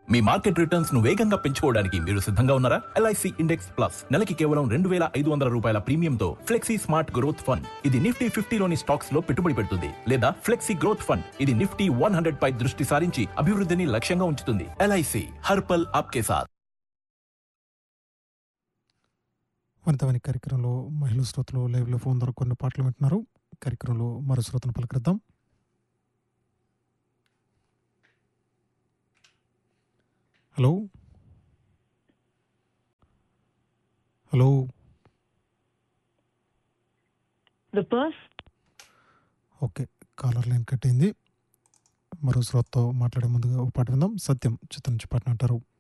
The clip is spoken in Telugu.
మీ మార్కెట్ రిటర్న్స్ ను వేగంగా పెంచుకోవడానికి మీరు సిద్ధంగా ఉన్నారా ఎల్ఐసి ఇండెక్స్ ప్లస్ నెలకి కేవలం రెండు వేల ఐదు వందల రూపాయల ప్రీమియంతో ఫ్లెక్సీ స్మార్ట్ గ్రోత్ ఫండ్ ఇది నిఫ్టీ ఫిఫ్టీలోని స్టాక్స్ లో పెట్టుబడి పెడుతుంది లేదా ఫ్లెక్సీ గ్రోత్ ఫండ్ ఇది నిఫ్టీ వన్ హండ్రెడ్ పై దృష్టి సారించి అభివృద్ధిని లక్ష్యంగా ఉంచుతుంది ఎల్ఐసి హర్పల్ ఆప్కే సాథ్ వనితవాణి కార్యక్రమంలో మహిళా శ్రోతలు లైవ్లో ఫోన్ ద్వారా కొన్ని పాటలు వింటున్నారు కార్యక్రమంలో మరో శ్రోతను పలకరిద్దాం hello hello The person okay caller line cut అయింది మరో శ్రోతతో మాట్లాడే ముందుగా ఒక పాట విందాం సత్యం చిత్రం నుంచి పాటను అంటారు